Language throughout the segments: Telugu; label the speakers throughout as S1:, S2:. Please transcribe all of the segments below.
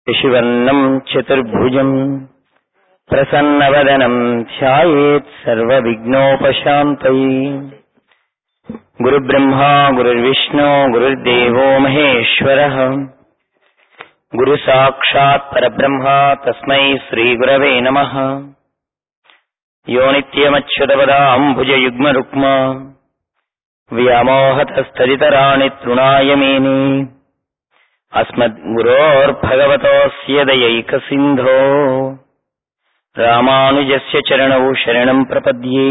S1: శశివర్ణम् చతుర్భుజम् ప్రసన్నవదనం ధ్యాయేత్ సర్వవిఘ్నోపశాంతయే గురుబ్రహ్మా గురుర్విష్ణు గురుర్దేవో మహేశ్వరः గురు సాక్షాత్ పరబ్రహ్మ తస్మై శ్రీగురవే నమః యో నిత్యమచ్యుతపదాంబుజయుగ్మరుక్మ వ్యామోహతస్తదితరాణి తృణాయ మేనే అస్మద్గురోర్భగవతోస్య దయైకసింధో రామానుజస్య చరణౌ శరణం ప్రపద్యే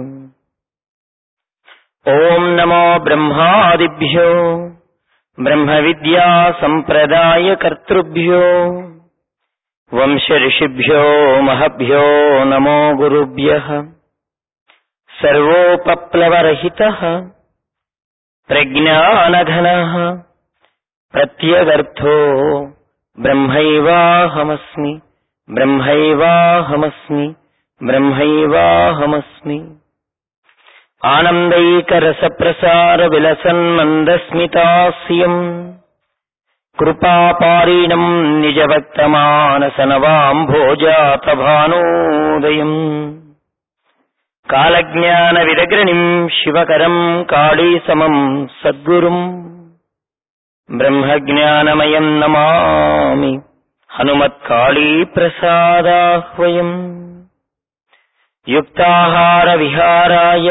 S1: ఓం నమో బ్రహ్మాదిభ్యో బ్రహ్మ విద్యా సంప్రదాయ కర్తృభ్యో వంశ ఋషిభ్యో మహభ్యో నమో గురుభ్య సర్వోపప్లవరహిత ప్రజ్ఞానఘన ప్రత్యగర్థో బ్రహ్మైవాహమస్మి బ్రహ్మైవాహమస్మి బ్రహ్మైవాహమస్మి ఆనందైకరసప్రసార విలసన్మందస్మితాస్యం కృపాపారీణం నిజభక్తమానసనవాంభోజాతభానోదయం కాలజ్ఞాన విదగ్రణిం శివకరం కాళీసమం సద్గురుం బ్రహ్మజ్ఞానమయం నమామి హనుమత్కాళీ ప్రసాదాహ్వయం యుక్తాహార విహారాయ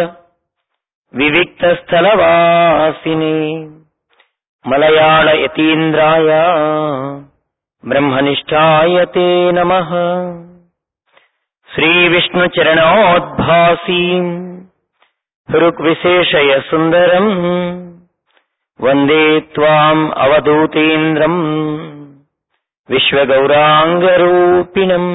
S1: వివిక్తస్థలవాసిని మలయాళ యతీంద్రాయ బ్రహ్మనిష్టాయ తే నమ శ్రీవిష్ణుచరణోద్భాసీ హృక్విశేషయ సుందరం వందే త్వాम् అవధూతేంద్రం విశ్వగౌరాంగరూపిణం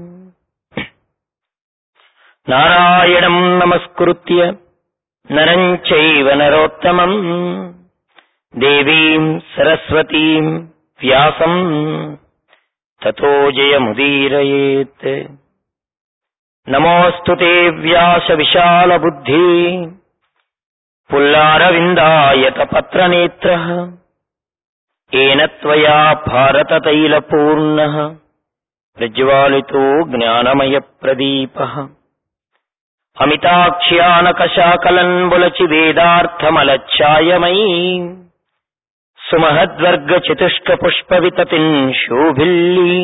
S1: నారాయణం నమస్కృత్య నరం చైవ నరోత్తమం దేవీం సరస్వతీం వ్యాసం తతో జయముదీరయేత్ నమోऽस्तु ते వ్యాస విశాల బుద్ధి పుల్లారవిందాయతపత్రనేత్రः येन त्वया भारततैलपूर्णः प्रज्वालितो ज्ञानमयप्रदीपः अमिताक्ष्यानकशाकलन्बुलचिवेदार्थमलच्छायमयी सुमहद्वर्गचतुष्कपुष्पविततिन् शोभिल्ली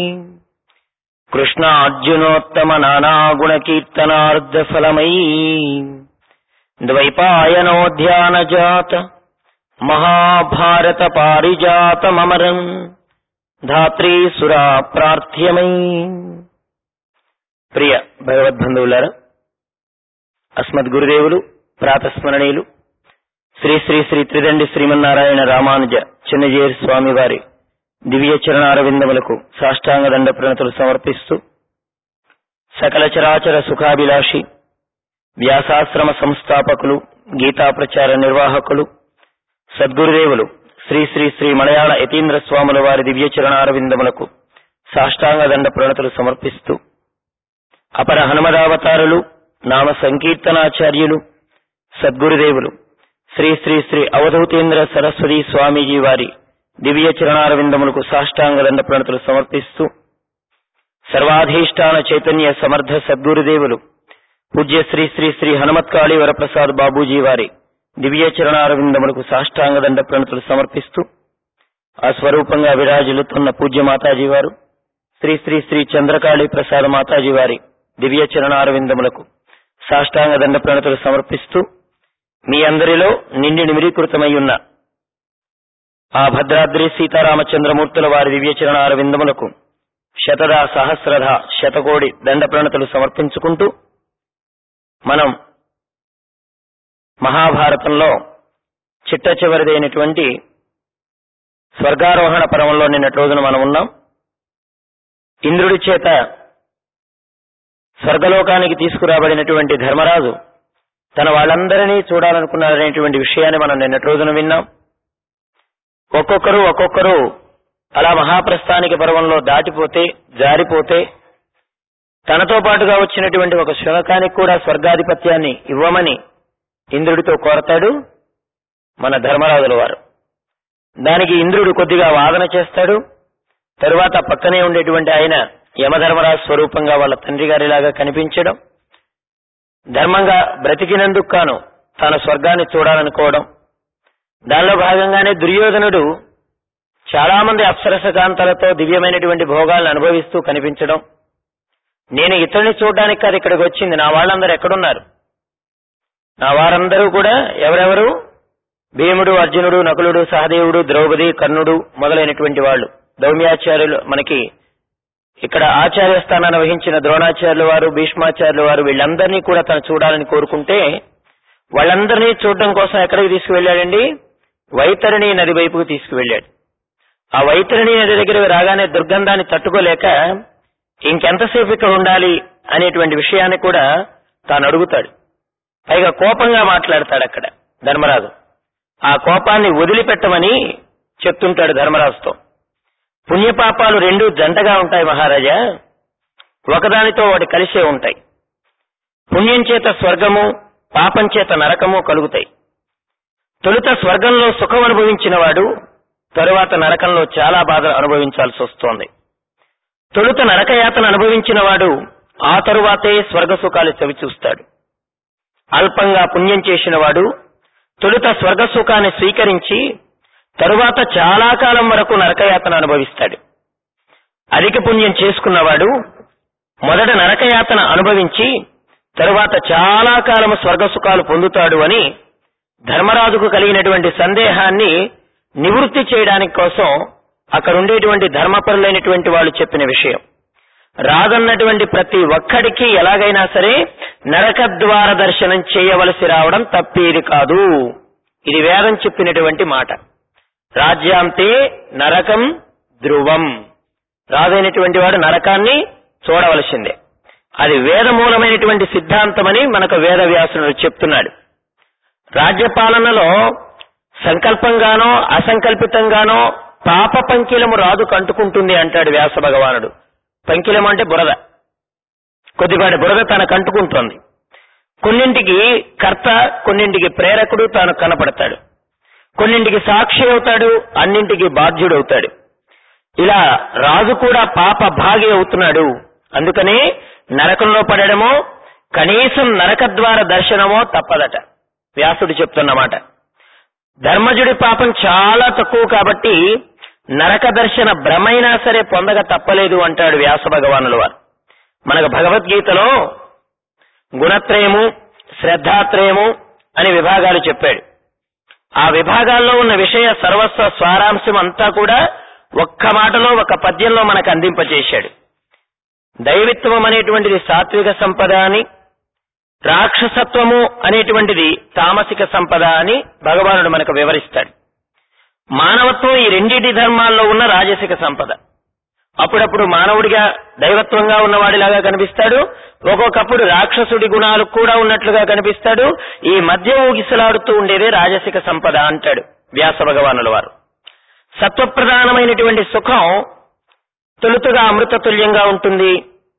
S1: कृष्णार्जुनोत्तमनानागुणकीर्तनार्धफलमयी ద్వైపాయనోధ్యానజాత మహాభారత పారిజాతమరం ధాత్రీ సురా ప్రార్థ్యమై ప్రియ భగవద్బంధువులారా అస్మద్గురుదేవులు ప్రాతస్మరణీయులు శ్రీ శ్రీ శ్రీ త్రిదండి శ్రీమన్నారాయణ రామానుజ చిన్నజేరి స్వామి వారి దివ్య చరణారవిందములకు సాష్టాంగ దండ ప్రణతులు సమర్పిస్తూ సకల చరాచర సుఖాభిలాషి వ్యాసాశ్రమ సంస్థాపకులు గీతా ప్రచార నిర్వాహకులు సద్గురుదేవులు శ్రీ శ్రీ శ్రీ మలయాళ యతీంద్ర స్వాముల వారి దివ్య చరణారవిందములకు సాష్టాంగ దండ ప్రణతులు సమర్పిస్తూ అపర హనుమదావతారులు నామ సంకీర్తనాచార్యులు సద్గురుదేవులు శ్రీ శ్రీ శ్రీ అవధూతేంద్ర సరస్వతి స్వామీజీ వారి దివ్య చరణారవిందములకు సాష్టాంగ దండ ప్రణతులు సమర్పిస్తూ సర్వాధీష్టాన చైతన్య సమర్థ సద్గురుదేవులు పూజ్య శ్రీ శ్రీ శ్రీ హనుమత్కాళి వరప్రసాద్ బాబూజీ వారి దివ్య చరణారవిందములకు సాష్టాంగ దండ ప్రణతులు సమర్పిస్తూ ఆ స్వరూపంగా విరాజిల్లుతున్న పూజ్య మాతాజీ వారు శ్రీ శ్రీ శ్రీ చంద్రకాళి ప్రసాద్ మాతాజీ వారి దివ్య చరణారవిందములకు సాష్టాంగ దండ ప్రణతులు సమర్పిస్తూ మీ అందరిలో నిండి నిమిరీకృతమై ఉన్న ఆ భద్రాద్రి సీతారామచంద్రమూర్తుల వారి దివ్య చరణారవిందములకు శతద సహస్రధ శతకోడి దండ ప్రణతులు సమర్పించుకుంటూ మనం మహాభారతంలో చిట్ట చివరిదైనటువంటి స్వర్గారోహణ పర్వంలో నిన్నటి రోజున మనం ఉన్నాం ఇంద్రుడి చేత స్వర్గలోకానికి తీసుకురాబడినటువంటి ధర్మరాజు తన వాళ్ళందరినీ చూడాలనుకున్నారనేటువంటి విషయాన్ని మనం నిన్నటి రోజున విన్నాం ఒక్కొక్కరు ఒక్కొక్కరు అలా మహాప్రస్థానిక పర్వంలో దాటిపోతే జారిపోతే తనతో పాటుగా వచ్చినటువంటి ఒక శునకానికి కూడా స్వర్గాధిపత్యాన్ని ఇవ్వమని ఇంద్రుడితో కోరతాడు మన ధర్మరాజుల వారు దానికి ఇంద్రుడు కొద్దిగా వాదన చేస్తాడు తరువాత పక్కనే ఉండేటువంటి ఆయన యమధర్మరాజు స్వరూపంగా వాళ్ళ తండ్రి గారిలాగా కనిపించడం ధర్మంగా బ్రతికినందుకు కాను తాను స్వర్గాన్ని చూడాలనుకోవడం దానిలో భాగంగానే దుర్యోధనుడు చాలా మంది అప్సరస కాంతలతో దివ్యమైనటువంటి భోగాలను అనుభవిస్తూ కనిపించడం నేను ఇతరుని చూడడానికి కాదు ఇక్కడికి వచ్చింది నా వాళ్ళందరూ ఎక్కడున్నారు నా వారందరూ కూడా ఎవరెవరు భీముడు అర్జునుడు నకులుడు సహదేవుడు ద్రౌపది కర్ణుడు మొదలైనటువంటి వాళ్ళు దౌమ్యాచార్యులు మనకి ఇక్కడ ఆచార్య స్థానాన్ని వహించిన ద్రోణాచార్యుల వారు భీష్మాచార్యుల వారు వీళ్ళందరినీ కూడా తను చూడాలని కోరుకుంటే వాళ్ళందరినీ చూడడం కోసం ఎక్కడికి తీసుకువెళ్ళాడండి వైతరణి నది వైపుకు తీసుకువెళ్ళాడు ఆ వైతరణి నది దగ్గరికి రాగానే దుర్గంధాన్ని తట్టుకోలేక ఇంకెంతసేపు ఇక్కడ ఉండాలి అనేటువంటి విషయాన్ని కూడా తాను అడుగుతాడు పైగా కోపంగా మాట్లాడతాడు అక్కడ ధర్మరాజు ఆ కోపాన్ని వదిలిపెట్టమని చెప్తుంటాడు ధర్మరాజుతో పుణ్యపాపాలు రెండు జంటగా ఉంటాయి మహారాజా ఒకదానితో ఒకటి కలిసే ఉంటాయి పుణ్యం చేత స్వర్గము పాపం చేత నరకము కలుగుతాయి తొలుత స్వర్గంలో సుఖం అనుభవించిన వాడు తరువాత నరకంలో చాలా బాధ అనుభవించాల్సి వస్తోంది తొలుత నరకయాతన అనుభవించిన వాడు ఆ తరువాతే స్వర్గ సుఖాలు చవి చూస్తాడు అల్పంగా పుణ్యం చేసిన వాడు తొలుత స్వర్గ సుఖాన్ని స్వీకరించి తరువాత చాలా కాలం వరకు నరకయాతన అనుభవిస్తాడు అధిక పుణ్యం చేసుకున్నవాడు మొదట నరకయాతన అనుభవించి తరువాత చాలా కాలము స్వర్గ సుఖాలు పొందుతాడు అని ధర్మరాజుకు కలిగినటువంటి సందేహాన్ని నివృత్తి చేయడానికి కోసం అక్కడ ఉండేటువంటి ధర్మపరులైనటువంటి వాళ్ళు చెప్పిన విషయం రాదన్నటువంటి ప్రతి ఒక్కడికి ఎలాగైనా సరే నరక ద్వార దర్శనం చేయవలసి రావడం తప్పేది కాదు ఇది వేదం చెప్పినటువంటి మాట రాజ్యాంతే నరకం ధ్రువం రాదైనటువంటి వాడు నరకాన్ని చూడవలసిందే అది వేదమూలమైనటువంటి సిద్ధాంతమని మనకు వేదవ్యాసుడు చెప్తున్నాడు రాజ్యపాలనలో సంకల్పంగానో అసంకల్పితంగానో పాప పంకిలము రాజు కంటుకుంటుంది అంటాడు వ్యాస భగవానుడు పంకిలం అంటే బురద కొద్దిపాటి బురద తన కంటుకుంటోంది కొన్నింటికి కర్త కొన్నింటికి ప్రేరకుడు తాను కనపడతాడు కొన్నింటికి సాక్షి అవుతాడు అన్నింటికి బాధ్యుడవుతాడు ఇలా రాజు కూడా పాప భాగి అవుతున్నాడు అందుకనే నరకంలో పడడమో కనీసం నరక ద్వార దర్శనమో తప్పదట వ్యాసుడు చెప్తున్నమాట ధర్మజుడి పాపం చాలా తక్కువ కాబట్టి నరక దర్శన భ్రమైనా సరే పొందక తప్పలేదు అంటాడు వ్యాస భగవానుల వారు మనకు భగవద్గీతలో గుణత్రయము శ్రద్ధాత్రయము అని విభాగాలు చెప్పాడు ఆ విభాగాల్లో ఉన్న విషయ సర్వస్వ స్వారాంశం అంతా కూడా ఒక్క మాటలో ఒక పద్యంలో మనకు అందింపచేశాడు దైవిత్వం అనేటువంటిది సాత్విక సంపద అని రాక్షసత్వము అనేటువంటిది తామసిక సంపద అని భగవానుడు మనకు వివరిస్తాడు మానవత్వం ఈ రెండింటి ధర్మాల్లో ఉన్న రాజసిక సంపద అప్పుడప్పుడు మానవుడిగా దైవత్వంగా ఉన్నవాడిలాగా కనిపిస్తాడు ఒక్కొక్కప్పుడు రాక్షసుడి గుణాలు కూడా ఉన్నట్లుగా కనిపిస్తాడు ఈ మధ్య ఊగిసలాడుతూ ఉండేదే రాజసిక సంపద అంటాడు వ్యాస భగవానుల వారు సత్వప్రధానమైనటువంటి సుఖం తొలుతుగా అమృత తుల్యంగా ఉంటుంది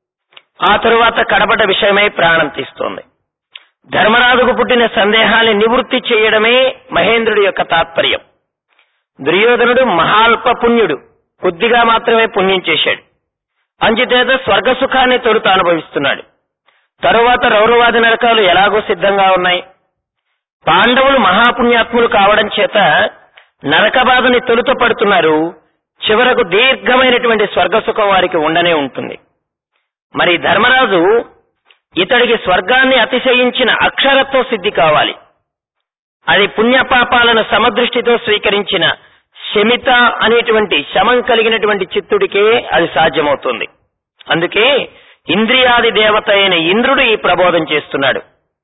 S1: ఆ తరువాత కడపట విషయమై ప్రాణం తీస్తోంది ధర్మరాజుకు పుట్టిన సందేహాన్ని నివృత్తి చేయడమే మహేంద్రుడి యొక్క తాత్పర్యం దుర్యోధనుడు మహాల్ప పుణ్యుడు కొద్దిగా మాత్రమే పుణ్యం చేశాడు అంచేత స్వర్గ సుఖాన్ని తొలుత అనుభవిస్తున్నాడు తరువాత రౌరవాది నరకాలు ఎలాగో సిద్ధంగా ఉన్నాయి పాండవులు మహాపుణ్యాత్ములు కావడం చేత నరక బాధని తొలుత పడుతున్నారు చివరకు దీర్ఘమైనటువంటి స్వర్గ సుఖం వారికి ఉండనే ఉంటుంది మరి ధర్మరాజు ఇతడికి స్వర్గాన్ని అతిశయించిన అక్షరత్వ సిద్ధి కావాలి అది పుణ్యపాపాలను సమదృష్టితో స్వీకరించిన శమిత అనేటువంటి శమం కలిగినటువంటి చిత్తుడికే అది సాధ్యమవుతుంది అందుకే ఇంద్రియాది దేవత అయిన ఇంద్రుడు ఈ ప్రబోధం చేస్తున్నాడు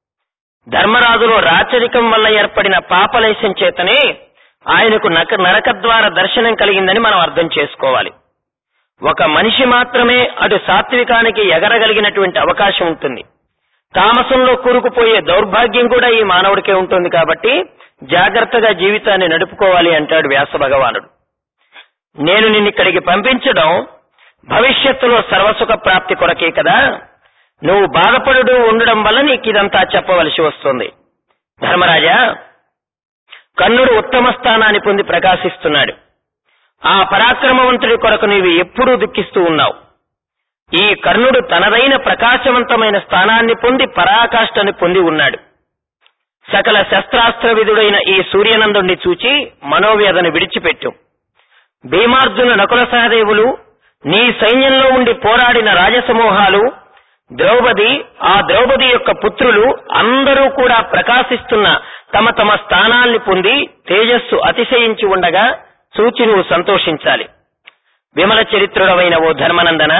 S1: ధర్మరాజులో రాచరికం వల్ల ఏర్పడిన పాపలేశం చేతనే ఆయనకు నక నరక ద్వార దర్శనం కలిగిందని మనం అర్థం చేసుకోవాలి ఒక మనిషి మాత్రమే అటు సాత్వికానికి ఎగరగలిగినటువంటి అవకాశం ఉంటుంది తామసంలో కూరుకుపోయే దౌర్భాగ్యం కూడా ఈ మానవుడికే ఉంటుంది కాబట్టి జాగ్రత్తగా జీవితాన్ని నడుపుకోవాలి అంటాడు వ్యాస భగవానుడు నేను నిన్నిక్కడికి పంపించడం భవిష్యత్తులో సర్వసుఖ ప్రాప్తి కొరకే కదా నువ్వు బాధపడుతూ ఉండడం వల్ల నీకు ఇదంతా చెప్పవలసి వస్తుంది ధర్మరాజా కర్ణుడు ఉత్తమ స్థానాన్ని పొంది ప్రకాశిస్తున్నాడు ఆ పరాక్రమవంతుడి కొరకు నీవు ఎప్పుడూ దుఃఖిస్తూ ఉన్నావు ఈ కర్ణుడు తనదైన ప్రకాశవంతమైన స్థానాన్ని పొంది పరాకాష్ఠని పొంది ఉన్నాడు సకల శస్త్రాస్త్ర విధుడైన ఈ సూర్యనందుణ్ణి చూచి మనోవేదన విడిచిపెట్టు భీమార్జున నకుల సహదేవులు నీ సైన్యంలో ఉండి పోరాడిన రాజసమూహాలు ద్రౌపది ఆ ద్రౌపది యొక్క పుత్రులు అందరూ కూడా ప్రకాశిస్తున్న తమ తమ స్థానాల్ని పొంది తేజస్సు అతిశయించి ఉండగా చూచి నువ్వు సంతోషించాలి విమల చరిత్రుడవైన ఓ ధర్మనందన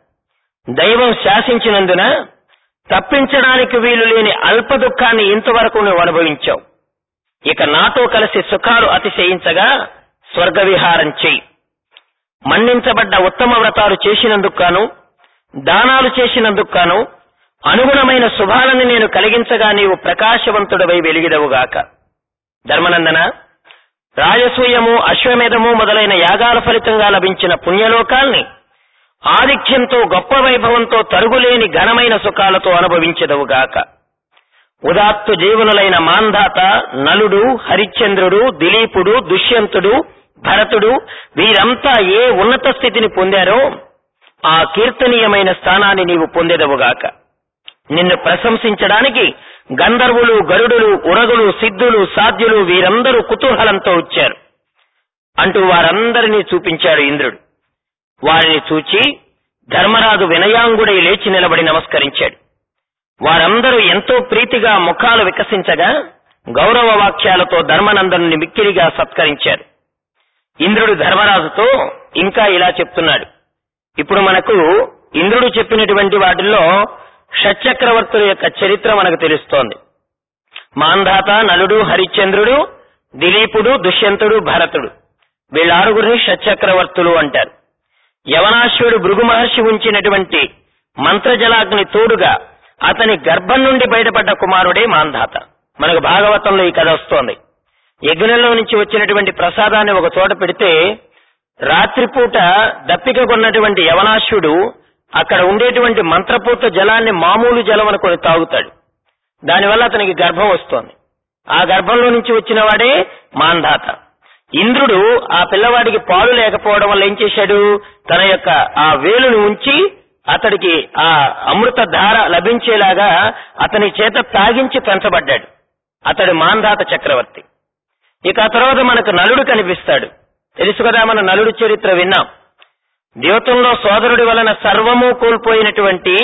S1: దైవం శాసించినందున తప్పించడానికి వీలు లేని అల్ప దుఃఖాన్ని ఇంతవరకు నువ్వు అనుభవించావు ఇక నాతో కలిసి సుఖాలు అతిశయించగా స్వర్గ విహారం చెయ్యి మన్నించబడ్డ ఉత్తమ వ్రతాలు చేసినందుకు గాను దానాలు చేసినందుకు గాను అనుగుణమైన శుభాలను నేను కలిగించగా నీవు ప్రకాశవంతుడవై వెలిగిదవుగాక ధర్మనందన రాజసూయము అశ్వమేధము మొదలైన యాగాల ఫలితంగా లభించిన పుణ్యలోకాల్ని ఆధిక్యంతో గొప్ప వైభవంతో తరుగులేని ఘనమైన సుఖాలతో అనుభవించదవుగాక ఉదాత్తు జీవనులైన మాంధాత నలుడు హరిశ్చంద్రుడు దిలీపుడు దుష్యంతుడు భరతుడు వీరంతా ఏ ఉన్నత స్థితిని పొందారో ఆ కీర్తనీయమైన స్థానాన్ని నీవు పొందెదవుగాక నిన్ను ప్రశంసించడానికి గంధర్వులు గరుడులు ఉరగులు సిద్ధులు సాధ్యులు వీరందరూ కుతూహలంతో వచ్చారు అంటూ వారందరినీ చూపించాడు ఇంద్రుడు వారిని చూచి ధర్మరాజు వినయాంగుడై లేచి నిలబడి నమస్కరించాడు వారందరూ ఎంతో ప్రీతిగా ముఖాలు వికసించగా గౌరవ వాక్యాలతో ధర్మనందనుని మిక్కిలిగా సత్కరించారు ఇంద్రుడు ధర్మరాజుతో ఇంకా ఇలా చెప్తున్నాడు ఇప్పుడు మనకు ఇంద్రుడు చెప్పినటువంటి వాటిల్లో షట్చక్రవర్తుల యొక్క చరిత్ర మనకు తెలుస్తోంది మాంధాత నలుడు హరిశ్చంద్రుడు దిలీపుడు దుష్యంతుడు భరతుడు వీళ్ళారుగురిని షట్చక్రవర్తులు అంటారు యవనాశ్వుడు భృగు మహర్షి ఉంచినటువంటి మంత్రజలాగ్ని తోడుగా అతని గర్భం నుండి బయటపడ్డ కుమారుడే మాంధాత మనకు భాగవతంలో ఈ కథ వస్తోంది యజ్ఞంలో నుంచి వచ్చినటువంటి ప్రసాదాన్ని ఒక చోట పెడితే రాత్రిపూట దప్పిక కొన్నటువంటి యవనాశ్యుడు అక్కడ ఉండేటువంటి మంత్రపూత జలాన్ని మామూలు జలం అనుకొని తాగుతాడు దానివల్ల అతనికి గర్భం వస్తోంది ఆ గర్భంలో నుంచి వచ్చిన వాడే మాంధాత ఇంద్రుడు ఆ పిల్లవాడికి పాలు లేకపోవడం వల్ల ఏం చేశాడు తన యొక్క ఆ వేలును ఉంచి అతడికి ఆ అమృత ధార లభించేలాగా అతని చేత తాగించి పెంచబడ్డాడు అతడు మాంధాత చక్రవర్తి ఇక ఆ తర్వాత మనకు నలుడు కనిపిస్తాడు తెలుసు కదా మన నలుడు చరిత్ర విన్నాం ద్యోతంలో సోదరుడి వలన సర్వము కోల్పోయినటువంటి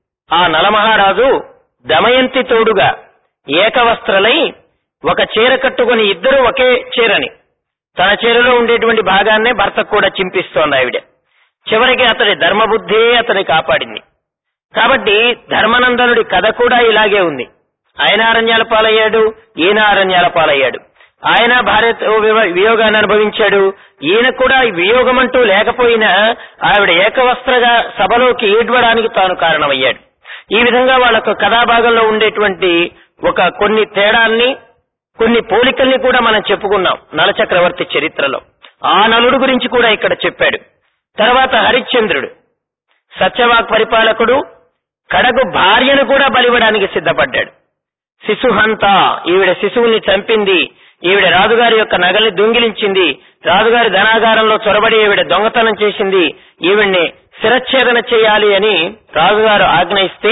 S1: ఆ నలమహారాజు దమయంతి తోడుగా ఏకవస్త్రలై ఒక చీర కట్టుకుని ఇద్దరు ఒకే చీరని తన చీరలో ఉండేటువంటి భాగాన్నే భర్తకు కూడా చింపిస్తోంది ఆవిడ చివరికి అతడి ధర్మబుద్ధే అతని కాపాడింది కాబట్టి ధర్మనందనుడి కథ కూడా ఇలాగే ఉంది ఆయన అరణ్యాల పాలయ్యాడు ఈయన అరణ్యాల పాలయ్యాడు ఆయన భార్యతో వివ- వియోగాన్ని అనుభవించాడు ఈయన కూడా ఈ వియోగం అంటూ లేకపోయినా ఆవిడ ఏకవస్త్రగా సభలోకి ఈడ్వడానికి తాను కారణమయ్యాడు ఈ విధంగా వాళ్ళకు కథాభాగంలో ఉండేటువంటి ఒక కొన్ని తేడాల్ని కొన్ని పోలికల్ని కూడా మనం చెప్పుకున్నాం నలచక్రవర్తి చరిత్రలో ఆ నలుడు గురించి కూడా ఇక్కడ చెప్పాడు తర్వాత హరిశ్చంద్రుడు సత్యవాక్ పరిపాలకుడు కడకు భార్యను కూడా బలివ్వడానికి సిద్ధపడ్డాడు శిశుహంత ఈవిడ శిశువుని చంపింది ఈవిడ రాజుగారి యొక్క నగల్ని దొంగిలించింది రాజుగారి ధనాగారంలో చొరబడి ఈవిడ దొంగతనం చేసింది ఈవిడ్ని శిరచ్ఛేదన చేయాలి అని రాజుగారు ఆజ్ఞయిస్తే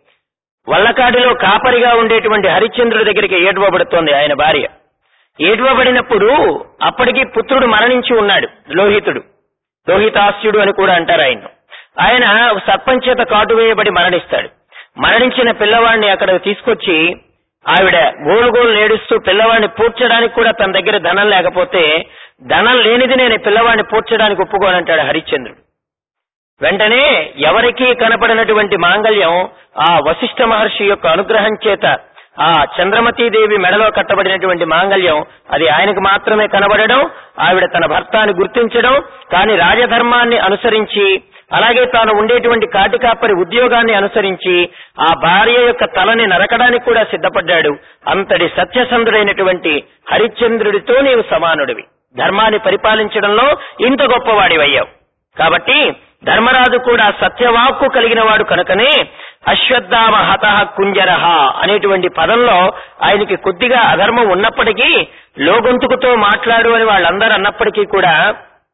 S1: వల్లకాడిలో కాపరిగా ఉండేటువంటి హరిశ్చంద్రుడి దగ్గరికి ఏడువబడుతోంది ఆయన భార్య ఏడువబడినప్పుడు అప్పటికి పుత్రుడు మరణించి ఉన్నాడు లోహితుడు లోహితాస్యుడు అని కూడా అంటారు ఆయన ఆయన సర్పం చేత కాటు వేయబడి మరణిస్తాడు మరణించిన పిల్లవాడిని అక్కడ తీసుకొచ్చి ఆవిడ గోలు గోలు ఏడుస్తూ పిల్లవాడిని పూడ్చడానికి కూడా తన దగ్గర ధనం లేకపోతే ధనం లేనిది నేను ఈ పిల్లవాడిని పూడ్చడానికి ఒప్పుకోనంటాడు హరిశ్చంద్రుడు వెంటనే ఎవరికీ కనపడినటువంటి మాంగళ్యం ఆ వశిష్ఠ మహర్షి యొక్క అనుగ్రహం చేత ఆ చంద్రమతీదేవి మెడలో కట్టబడినటువంటి మాంగళ్యం అది ఆయనకు మాత్రమే కనబడడం ఆవిడ తన భర్తాన్ని గుర్తించడం కానీ రాజధర్మాన్ని అనుసరించి అలాగే తాను ఉండేటువంటి కాటికాపరి ఉద్యోగాన్ని అనుసరించి ఆ భార్య యొక్క తలని నరకడానికి కూడా సిద్ధపడ్డాడు అంతటి సత్యసంధుడైనటువంటి హరిశ్చంద్రుడితో నీవు సమానుడివి ధర్మాన్ని పరిపాలించడంలో ఇంత గొప్పవాడివయ్యావు కాబట్టి ధర్మరాజు కూడా సత్యవాక్కు కలిగిన వాడు కనుకనే అశ్వత్థామ హత కుంజరహ అనేటువంటి పదంలో ఆయనకి కొద్దిగా అధర్మం ఉన్నప్పటికీ లోగొంతుకుతో మాట్లాడు అని వాళ్ళందరూ అన్నప్పటికీ కూడా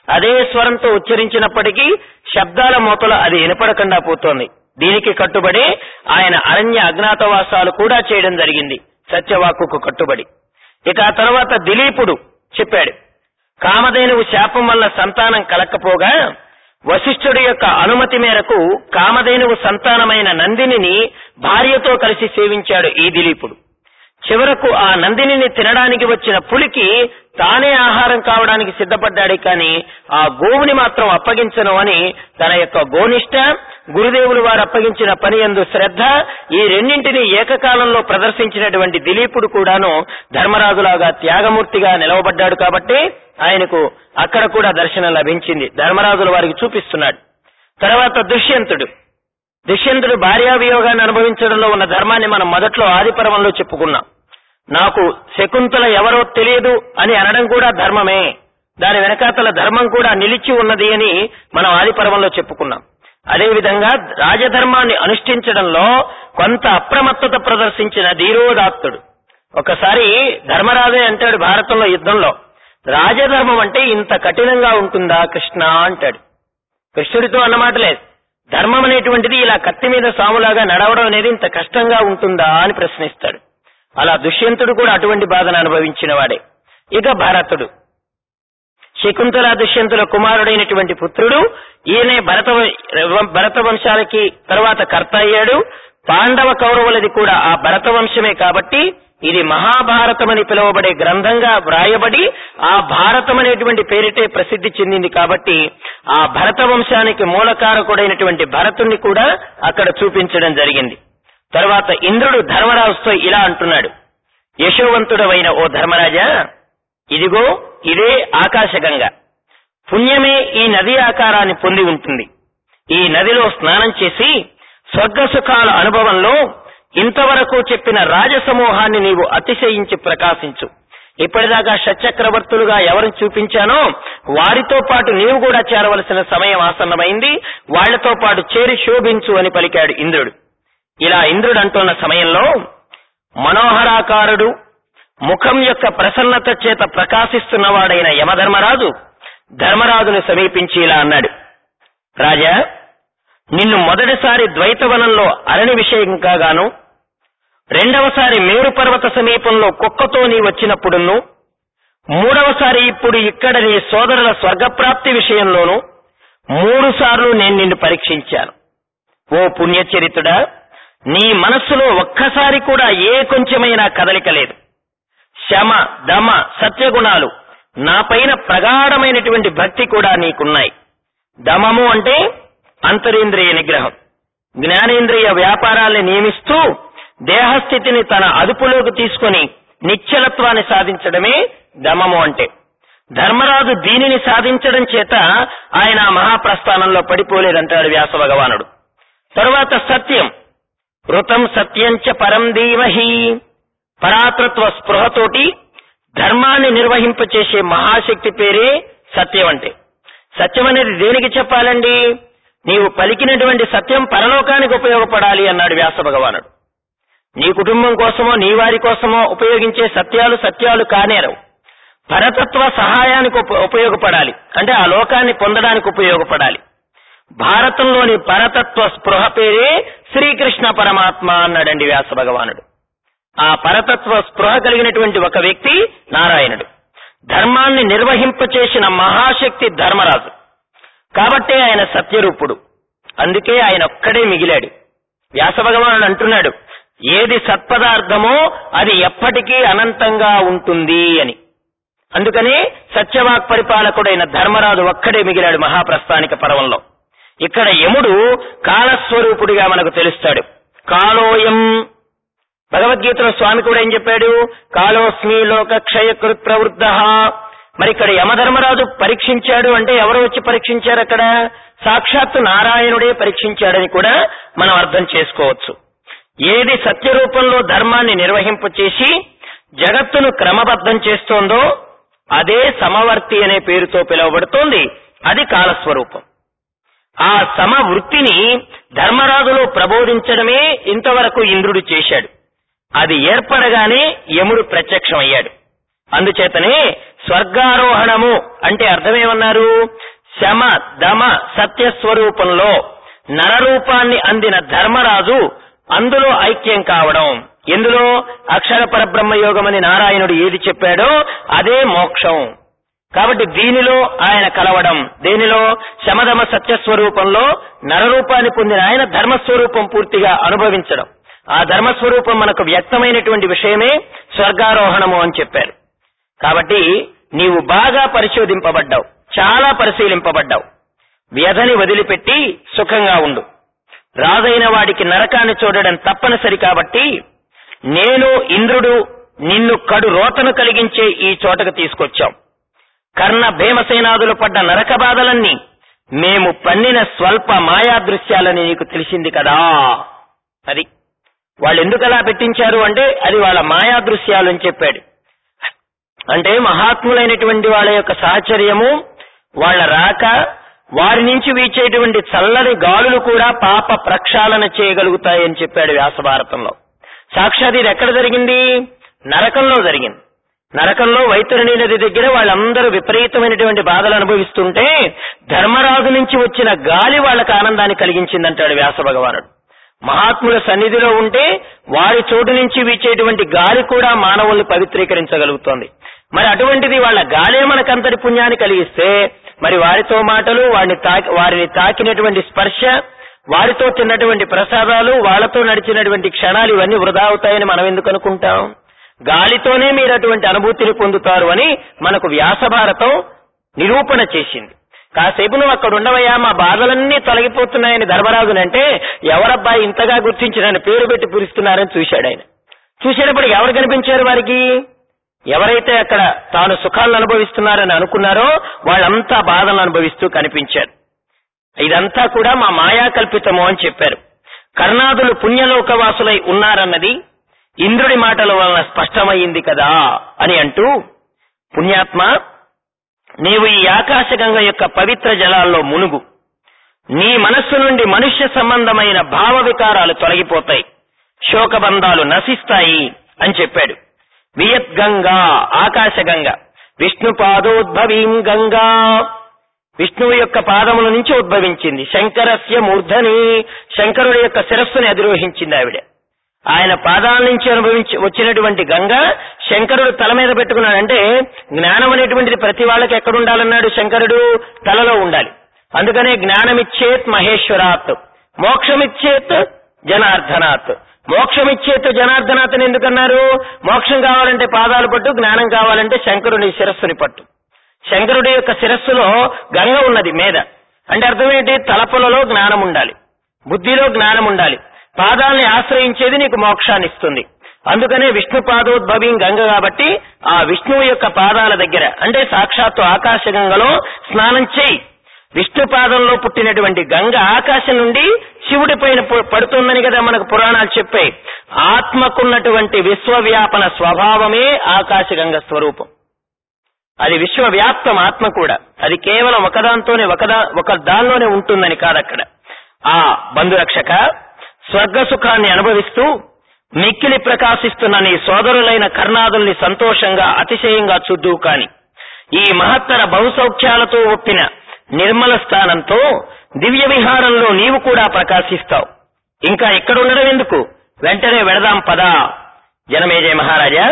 S1: అదే స్వరంతో ఉచ్చరించినప్పటికీ శబ్దాల మూతలు అది వినపడకుండా పోతోంది దీనికి కట్టుబడి ఆయన అరణ్య అజ్ఞాతవాసాలు కూడా చేయడం జరిగింది సత్యవాక్కుకు కట్టుబడి ఇక ఆ తర్వాత దిలీపుడు చెప్పాడు కామధేనువు శాపం వల్ల సంతానం కలక్కపోగా వశిష్ఠుడి యొక్క అనుమతి మేరకు కామధేనువు సంతానమైన నందినిని భార్యతో కలిసి సేవించాడు ఈ దిలీపుడు చివరకు ఆ నందినిని తినడానికి వచ్చిన పులికి తానే ఆహారం కావడానికి సిద్ధపడ్డాడు కానీ ఆ గోవుని మాత్రం అప్పగించను అని తన యొక్క గోనిష్ట గురుదేవులు వారు అప్పగించిన పని ఎందు శ్రద్ధ ఈ రెండింటిని ఏకకాలంలో ప్రదర్శించినటువంటి దిలీపుడు కూడాను ధర్మరాజులాగా త్యాగమూర్తిగా నిలవబడ్డాడు కాబట్టి ఆయనకు అక్కడ కూడా దర్శనం లభించింది ధర్మరాజుల వారికి చూపిస్తున్నాడు తర్వాత దుష్యంతుడు దుష్యంతుడు భార్యావియోగాన్ని అనుభవించడంలో ఉన్న ధర్మాన్ని మనం మొదట్లో ఆదిపర్వంలో చెప్పుకున్నాం నాకు శకుంతల ఎవరో తెలియదు అని అనడం కూడా ధర్మమే దాని వెనకాతల ధర్మం కూడా నిలిచి ఉన్నది అని మనం ఆదిపర్వంలో చెప్పుకున్నాం అదేవిధంగా రాజధర్మాన్ని అనుష్ఠించడంలో కొంత అప్రమత్తత ప్రదర్శించిన ధీరోదాత్తుడు ఒకసారి ధర్మరాజే అంటాడు భారతంలో యుద్ధంలో రాజధర్మం అంటే ఇంత కఠినంగా ఉంటుందా కృష్ణ అంటాడు కృష్ణుడితో అన్నమాట లేదు ధర్మం అనేటువంటిది ఇలా కత్తి మీద సాములాగా నడవడం అనేది ఇంత కష్టంగా ఉంటుందా అని ప్రశ్నిస్తాడు అలా దుష్యంతుడు కూడా అటువంటి బాధను అనుభవించిన వాడే ఇక భరతుడు శకుంతల దుష్యంతుల కుమారుడైనటువంటి పుత్రుడు ఈయనే భరత భరత వంశాలకి తర్వాత కర్త అయ్యాడు పాండవ కౌరవులది కూడా ఆ భరత వంశమే కాబట్టి ఇది మహాభారతం అని పిలువబడే గ్రంథంగా వ్రాయబడి ఆ భారతం అనేటువంటి పేరిటే ప్రసిద్ధి చెందింది కాబట్టి ఆ భరత వంశానికి మూలకారకుడైనటువంటి భరతుణ్ణి కూడా అక్కడ చూపించడం జరిగింది తర్వాత ఇంద్రుడు ధర్మరాజుతో ఇలా అంటున్నాడు యశోవంతుడవైన ఓ ధర్మరాజా ఇదిగో ఇదే ఆకాశగంగ పుణ్యమే ఈ నది ఆకారాన్ని పొంది ఉంటుంది ఈ నదిలో స్నానం చేసి స్వర్గ సుఖాల అనుభవంలో ఇంతవరకు చెప్పిన రాజసమూహాన్ని నీవు అతిశయించి ప్రకాశించు ఇప్పటిదాకా షట్చక్రవర్తులుగా ఎవరిని చూపించానో వారితో పాటు నీవు కూడా చేరవలసిన సమయం ఆసన్నమైంది వాళ్లతో పాటు చేరి శోభించు అని పలికాడు ఇంద్రుడు ఇలా ఇంద్రుడు అంటున్న సమయంలో మనోహరాకారుడు ముఖం యొక్క ప్రసన్నత చేత ప్రకాశిస్తున్నవాడైన యమధర్మరాజు ధర్మరాజును సమీపించి ఇలా అన్నాడు రాజా నిన్ను మొదటిసారి ద్వైతవనంలో అరణి విషయంగాను రెండవసారి మేరు పర్వత సమీపంలో కుక్కతో నీ వచ్చినప్పుడును మూడవసారి ఇప్పుడు ఇక్కడ నీ సోదరుల స్వర్గప్రాప్తి విషయంలోనూ మూడు సార్లు నేను నిన్ను పరీక్షించాను ఓ పుణ్యచరితుడా నీ మనస్సులో ఒక్కసారి కూడా ఏ కొంచెమైనా కదలిక లేదు శమ దమ సత్యగుణాలు నా పైన ప్రగాఢమైనటువంటి భక్తి కూడా నీకున్నాయి దమము అంటే అంతరేంద్రియ నిగ్రహం జ్ఞానేంద్రియ వ్యాపారాల్ని నియమిస్తూ దేహస్థితిని తన అదుపులోకి తీసుకొని నిశ్చలత్వాన్ని సాధించడమే దమము అంటే ధర్మరాజు దీనిని సాధించడం చేత ఆయన ఆ మహాప్రస్థానంలో పడిపోలేదంటాడు వ్యాస భగవానుడు తరువాత సత్యం ఋతం సత్యంచ పరం ధీమహి పరాతృత్వ స్పృహతోటి ధర్మాన్ని నిర్వహింపచేసే మహాశక్తి పేరే సత్యం అంటే సత్యం అనేది దేనికి చెప్పాలండి నీవు పలికినటువంటి సత్యం పరలోకానికి ఉపయోగపడాలి అన్నాడు వ్యాస భగవానుడు నీ కుటుంబం కోసమో నీ వారి కోసమో ఉపయోగించే సత్యాలు సత్యాలు కానేరవు పరతత్వ సహాయానికి ఉప- ఉపయోగపడాలి అంటే ఆ లోకాన్ని పొందడానికి ఉపయోగపడాలి భారతంలోని పరతత్వ స్పృహ పేరే శ్రీకృష్ణ పరమాత్మ అన్నాడండి వ్యాస భగవానుడు ఆ పరతత్వ స్పృహ కలిగినటువంటి ఒక వ్యక్తి నారాయణుడు ధర్మాన్ని నిర్వహింపచేసిన మహాశక్తి ధర్మరాజు కాబట్టే ఆయన సత్యరూపుడు అందుకే ఆయన ఒక్కడే మిగిలాడు వ్యాస భగవానుడు అంటున్నాడు ఏది సత్పదార్థమో అది ఎప్పటికీ అనంతంగా ఉంటుంది అని అందుకనే సత్యవాక్ పరిపాలకుడైన ధర్మరాజు ఒక్కడే మిగిలాడు మహాప్రస్థానిక పర్వంలో ఇక్కడ యముడు కాలస్వరూపుడిగా మనకు తెలుస్తాడు కాలోయం భగవద్గీతలో స్వామి కూడా ఏం చెప్పాడు కాలోస్మి లోక క్షయకృత్ ప్రవృద్ధ మరి ఇక్కడ యమధర్మరాజు పరీక్షించాడు అంటే ఎవరు వచ్చి పరీక్షించారు అక్కడ సాక్షాత్తు నారాయణుడే పరీక్షించాడని కూడా మనం అర్థం చేసుకోవచ్చు ఏది సత్యరూపంలో ధర్మాన్ని నిర్వహింపచేసి జగత్తును క్రమబద్ధం చేస్తోందో అదే సమవర్తి అనే పేరుతో పిలువబడుతోంది అది కాలస్వరూపం ఆ సమవృత్తిని ధర్మరాజులో ప్రబోధించడమే ఇంతవరకు ఇంద్రుడు చేశాడు అది ఏర్పడగానే యముడు ప్రత్యక్షమయ్యాడు అందుచేతనే స్వర్గారోహణము అంటే అర్థమేమన్నారు శమ దమ సత్య స్వరూపంలో నరరూపాన్ని అందిన ధర్మరాజు అందులో ఐక్యం కావడం ఎందులో అక్షర పరబ్రహ్మ యోగం అని నారాయణుడు ఏది చెప్పాడో అదే మోక్షం కాబట్టి దీనిలో ఆయన కలవడం దేనిలో శమధమ సత్యస్వరూపంలో నరరూపాన్ని పొందిన ఆయన ధర్మస్వరూపం పూర్తిగా అనుభవించడం ఆ ధర్మస్వరూపం మనకు వ్యక్తమైనటువంటి విషయమే స్వర్గారోహణము అని చెప్పారు కాబట్టి నీవు బాగా పరిశోధింపబడ్డావు చాలా పరిశీలింపబడ్డావు వ్యధని వదిలిపెట్టి సుఖంగా ఉండు రాజైన వాడికి నరకాన్ని చూడడం తప్పనిసరి కాబట్టి నేను ఇంద్రుడు నిన్ను కడు రోతను కలిగించే ఈ చోటకు తీసుకొచ్చాం కర్ణ భీమసేనాదులు పడ్డ నరక బాధలన్నీ మేము పన్నిన స్వల్ప మాయా దృశ్యాలని నీకు తెలిసింది కదా అది వాళ్ళు ఎందుకు అలా పెట్టించారు అంటే అది వాళ్ళ మాయా దృశ్యాలు అని చెప్పాడు అంటే మహాత్ములైనటువంటి వాళ్ళ యొక్క సాహచర్యము వాళ్ళ రాక వారి నుంచి వీచేటువంటి చల్లని గాలులు కూడా పాప ప్రక్షాళన చేయగలుగుతాయని చెప్పాడు వ్యాసభారతంలో సాక్షాత్ ఇది ఎక్కడ జరిగింది నరకంలో జరిగింది నరకంలో వైతరణి నది దగ్గర వాళ్ళందరూ విపరీతమైనటువంటి బాధలు అనుభవిస్తుంటే ధర్మరాజు నుంచి వచ్చిన గాలి వాళ్ళకి ఆనందాన్ని కలిగించిందంటాడు వ్యాస భగవానుడు మహాత్ముల సన్నిధిలో ఉంటే వారి చోటు నుంచి వీచేటువంటి గాలి కూడా మానవుల్ని పవిత్రీకరించగలుగుతోంది మరి అటువంటిది వాళ్ళ గాలే మనకంతటి పుణ్యాన్ని కలిగిస్తే మరి వారితో మాటలు వారిని తాకి వారిని తాకినటువంటి స్పర్శ వారితో తిన్నటువంటి ప్రసాదాలు వాళ్ళతో నడిచినటువంటి క్షణాలు ఇవన్నీ వృధా అవుతాయని మనం ఎందుకు అనుకుంటాం గాలితోనే మీరు అటువంటి అనుభూతిని పొందుతారు అని మనకు వ్యాసభారతం నిరూపణ చేసింది కాసేపు నువ్వు అక్కడ ఉండవయ్యా మా బాధలన్నీ తొలగిపోతున్నాయని ధర్మరాజునంటే ఎవరబ్బాయి ఇంతగా గుర్తించిన పేరు పెట్టి పూరిస్తున్నారని చూశాడు ఆయన చూసేటప్పుడు ఎవరు కనిపించారు వారికి ఎవరైతే అక్కడ తాను సుఖాలను అనుభవిస్తున్నారని అనుకున్నారో వాళ్ళంతా బాధలను అనుభవిస్తూ కనిపించారు ఇదంతా కూడా మా మాయా కల్పితము అని చెప్పారు కర్ణాదులు పుణ్యలోకవాసులై ఉన్నారన్నది ఇంద్రుడి మాటల వలన స్పష్టమైంది కదా అని అంటూ పుణ్యాత్మ నీవు ఈ ఆకాశగంగ యొక్క పవిత్ర జలాల్లో మునుగు నీ మనస్సు నుండి మనుష్య సంబంధమైన భావ వికారాలు తొలగిపోతాయి శోకబంధాలు నశిస్తాయి అని చెప్పాడు వియత్ గంగా ఆకాశగంగ విష్ణు పాదోద్భవీం గంగా విష్ణువు యొక్క పాదముల నుంచి ఉద్భవించింది శంకరస్య మూర్ధని శంకరుడి యొక్క శిరస్సుని అధిరోహించింది ఆవిడ ఆయన పాదాల నుంచి అనుభవించి వచ్చినటువంటి గంగ శంకరుడు తల మీద పెట్టుకున్నాడంటే జ్ఞానం అనేటువంటిది ప్రతి వాళ్ళకి ఎక్కడ ఉండాలన్నాడు శంకరుడు తలలో ఉండాలి అందుకనే జ్ఞానమిచ్చేత్ మహేశ్వరాత్ మోక్షమిచ్చేత్ జనార్దనాత్ మోక్షమిచ్చేత్ జనార్దనాథ్ అని ఎందుకన్నారు మోక్షం కావాలంటే పాదాలు పట్టు జ్ఞానం కావాలంటే శంకరుని శిరస్సుని పట్టు శంకరుడి యొక్క శిరస్సులో గంగ ఉన్నది మీద అంటే అర్థం ఏంటి తలపులలో జ్ఞానం ఉండాలి బుద్ధిలో జ్ఞానం ఉండాలి పాదాలని ఆశ్రయించేది నీకు మోక్షాన్ని ఇస్తుంది అందుకనే విష్ణు పాదోద్భవి గంగ కాబట్టి ఆ విష్ణువు యొక్క పాదాల దగ్గర అంటే సాక్షాత్తు ఆకాశ గంగలో స్నానం చేయి విష్ణు పాదంలో పుట్టినటువంటి గంగ ఆకాశం నుండి శివుడి పైన పు- పడుతుందని కదా మనకు పురాణాలు చెప్పాయి ఆత్మకున్నటువంటి విశ్వవ్యాపన స్వభావమే ఆకాశ గంగ స్వరూపం అది విశ్వవ్యాప్తం ఆత్మ కూడా అది కేవలం ఒకదాంతోనే ఒకదా ఒక దానిలోనే ఉంటుందని కాదక్కడ ఆ బంధురక్షక స్వర్గ సుఖాన్ని అనుభవిస్తూ మిక్కిలి ప్రకాశిస్తున్న నీ సోదరులైన కర్ణాదుల్ని సంతోషంగా అతిశయంగా చూద్దువు కాని ఈ మహత్తర బహుసౌఖ్యాలతో ఒప్పిన నిర్మల స్థానంతో దివ్య విహారంలో నీవు కూడా ప్రకాశిస్తావు ఇంకా ఎక్కడుండడం ఎందుకు వెంటనే వెడదాం పదా జనమేజయ మహారాజా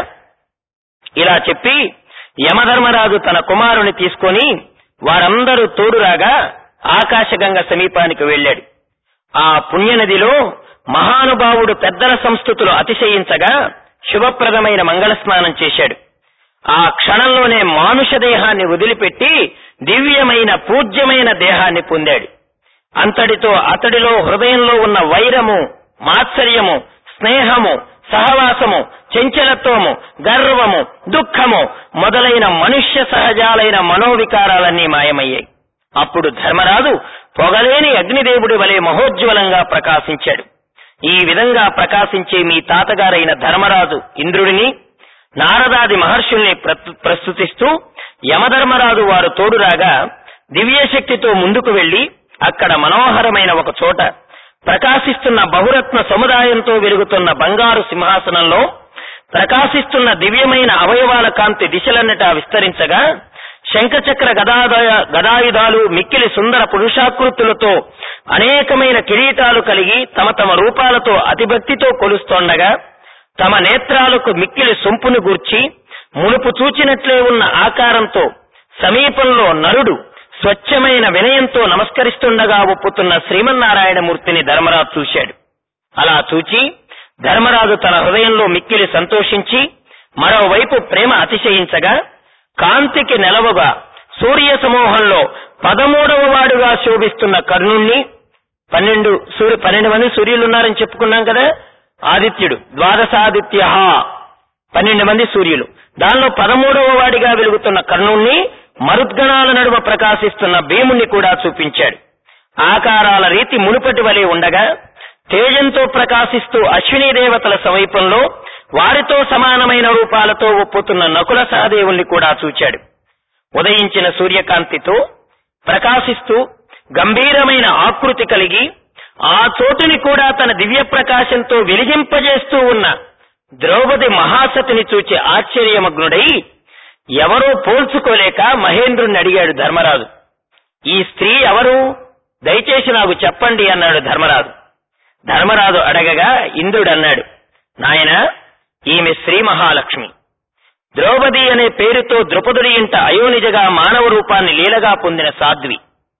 S1: ఇలా చెప్పి యమధర్మరాజు తన కుమారుని తీసుకొని వారందరూ తోడురాగా ఆకాశగంగ సమీపానికి వెళ్ళాడు ఆ పుణ్యనదిలో మహానుభావుడు పెద్దల సంస్థుతులు అతిశయించగా శుభప్రదమైన మంగళ స్నానం చేశాడు ఆ క్షణంలోనే మానుష దేహాన్ని వదిలిపెట్టి దివ్యమైన పూజ్యమైన దేహాన్ని పొందాడు అంతటితో అతడిలో హృదయంలో ఉన్న వైరము మాత్సర్యము స్నేహము సహవాసము చంచలత్వము గర్వము దుఃఖము మొదలైన మనుష్య సహజాలైన మనోవికారాలన్నీ మాయమయ్యాయి అప్పుడు ధర్మరాజు పొగలేని అగ్నిదేవుడి వలె మహోజ్వలంగా ప్రకాశించాడు ఈ విధంగా ప్రకాశించే మీ తాతగారైన ధర్మరాజు ఇంద్రుడిని నారదాది మహర్షుల్ని ప్రతు- ప్రస్తుతిస్తూ యమధర్మరాజు వారు తోడురాగా దివ్యశక్తితో ముందుకు వెళ్లి అక్కడ మనోహరమైన ఒక చోట ప్రకాశిస్తున్న బహురత్న సముదాయంతో వెలుగుతున్న బంగారు సింహాసనంలో ప్రకాశిస్తున్న దివ్యమైన అవయవాల కాంతి దిశలన్నటా విస్తరించగా శంఖచక్ర గదాదయ గదాయుధాలు మిక్కిలి సుందర పురుషాకృతులతో అనేకమైన కిరీటాలు కలిగి తమ తమ రూపాలతో అతిభక్తితో కొలుస్తోండగా తమ నేత్రాలకు మిక్కిలి సొంపును గూర్చి మునుపు చూచినట్లే ఉన్న ఆకారంతో సమీపంలో నరుడు స్వచ్ఛమైన వినయంతో నమస్కరిస్తుండగా ఒప్పుతున్న శ్రీమన్నారాయణమూర్తిని ధర్మరాజు చూశాడు అలా చూచి ధర్మరాజు తన హృదయంలో మిక్కిలి సంతోషించి మరోవైపు ప్రేమ అతిశయించగా కాంతికి నెలవుగా సూర్య సమూహంలో పదమూడవ వాడుగా శోభిస్తున్న కర్ణుణ్ణి పన్నెండు సూర్య పన్నెండు మంది సూర్యులు ఉన్నారని చెప్పుకున్నాం కదా ఆదిత్యుడు ద్వాదశాదిత్య పన్నెండు మంది సూర్యులు దానిలో పదమూడవ వాడిగా వెలుగుతున్న కర్ణుణ్ణి మరుద్గణాల నడుమ ప్రకాశిస్తున్న భీముణ్ణి కూడా చూపించాడు ఆకారాల రీతి మునుపటి వలె ఉండగా తేజంతో ప్రకాశిస్తూ అశ్విని దేవతల సమీపంలో వారితో సమానమైన రూపాలతో ఒప్పుతున్న నకుల సహదేవుల్ని కూడా చూచాడు ఉదయించిన సూర్యకాంతితో ప్రకాశిస్తూ గంభీరమైన ఆకృతి కలిగి ఆ చోటుని కూడా తన దివ్య ప్రకాశంతో వెలిగింపజేస్తూ ఉన్న ద్రౌపది మహాసతిని చూచి ఆశ్చర్యమగ్నుడై ఎవరో పోల్చుకోలేక మహేంద్రుణ్ణి అడిగాడు ధర్మరాజు ఈ స్త్రీ ఎవరు దయచేసి నాకు చెప్పండి అన్నాడు ధర్మరాజు ధర్మరాజు అడగగా ఇంద్రుడు అన్నాడు నాయన ఈమె శ్రీ మహాలక్ష్మి ద్రౌపది అనే పేరుతో ద్రుపదుడి ఇంట అయోనిజగా మానవ రూపాన్ని లీలగా పొందిన సాధ్వి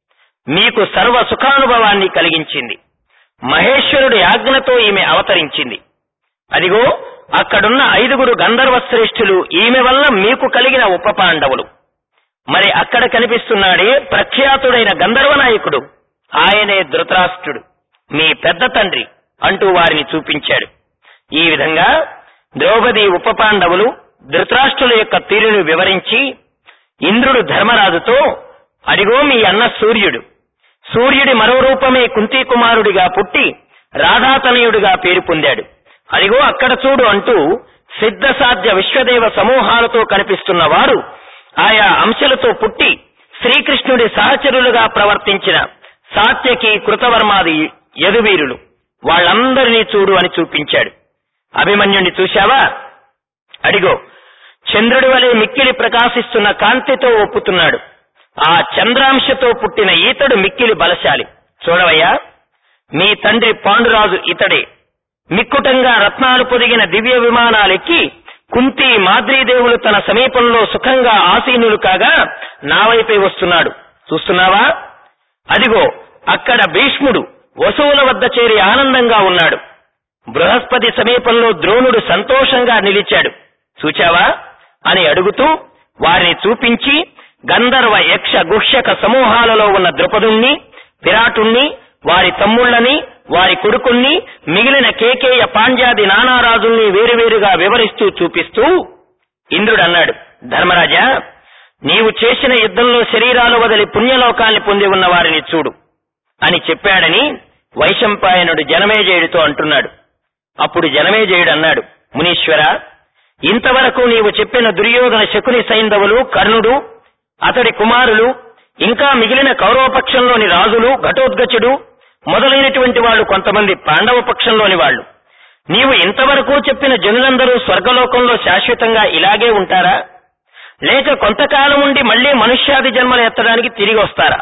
S1: మీకు సర్వ సుఖానుభవాన్ని కలిగించింది మహేశ్వరుడి ఆజ్ఞతో ఈమె అవతరించింది అదిగో అక్కడున్న ఐదుగురు గంధర్వ శ్రేష్ఠులు ఈమె వల్ల మీకు కలిగిన ఉప పాండవులు మరి అక్కడ కనిపిస్తున్నాడే ప్రఖ్యాతుడైన గంధర్వ నాయకుడు ఆయనే ధృతరాష్ట్రుడు మీ పెద్ద తండ్రి అంటూ వారిని చూపించాడు ఈ విధంగా ద్రౌపది ఉప పాండవులు ధృతరాష్ట్రుల యొక్క తీరును వివరించి ఇంద్రుడు ధర్మరాజుతో అడిగో మీ అన్న సూర్యుడు సూర్యుడి మరో రూపమే కుంతి కుమారుడిగా పుట్టి రాధాతనయుడిగా పేరు పొందాడు అదిగో అక్కడ చూడు అంటూ సిద్ధ సాధ్య విశ్వదేవ సమూహాలతో కనిపిస్తున్న వారు ఆయా అంశలతో పుట్టి శ్రీకృష్ణుడి సహచరులుగా ప్రవర్తించిన సాత్యకి కృతవర్మాది యదువీరులు వాళ్ళందరినీ చూడు అని చూపించాడు అభిమన్యుణ్ణి చూశావా అడిగో చంద్రుడి వలె మిక్కిలి ప్రకాశిస్తున్న కాంతితో ఒప్పుతున్నాడు ఆ చంద్రాంశతో పుట్టిన ఈతడు మిక్కిలి బలశాలి చూడవయ్యా మీ తండ్రి పాండురాజు ఇతడే మిక్కుటంగా రత్నాలు పొదిగిన దివ్య విమానాలెక్కి కుంతి మాద్రీదేవులు తన సమీపంలో సుఖంగా ఆసీనులు కాగా నా వైపే వస్తున్నాడు చూస్తున్నావా అదిగో అక్కడ భీష్ముడు వసువుల వద్ద చేరి ఆనందంగా ఉన్నాడు బృహస్పతి సమీపంలో ద్రోణుడు సంతోషంగా నిలిచాడు చూచావా అని అడుగుతూ వారిని చూపించి గంధర్వ యక్ష గుహ్యక సమూహాలలో ఉన్న ద్రుపదుణ్ణి విరాటుణ్ణి వారి తమ్ముళ్ళని వారి కొడుకుల్ని మిగిలిన కేకేయ పాండ్యాది నానారాజుల్ని వేరువేరుగా వివరిస్తూ చూపిస్తూ ఇంద్రుడు అన్నాడు ధర్మరాజా నీవు చేసిన యుద్ధంలో శరీరాలు వదిలి పుణ్యలోకాల్ని పొంది ఉన్న వారిని చూడు అని చెప్పాడని వైశంపాయనుడు జనమేజయుడితో అంటున్నాడు అప్పుడు జనమేజయుడు అన్నాడు మునీశ్వర ఇంతవరకు నీవు చెప్పిన దుర్యోధన శకుని సైంధవులు కర్ణుడు అతడి కుమారులు ఇంకా మిగిలిన కౌరవపక్షంలోని రాజులు ఘటోద్గచుడు మొదలైనటువంటి వాళ్ళు కొంతమంది పాండవ పక్షంలోని వాళ్ళు నీవు ఇంతవరకు చెప్పిన జనులందరూ స్వర్గలోకంలో శాశ్వతంగా ఇలాగే ఉంటారా లేక కొంతకాలం ఉండి మళ్లీ మనుష్యాది జన్మలు ఎత్తడానికి తిరిగి వస్తారా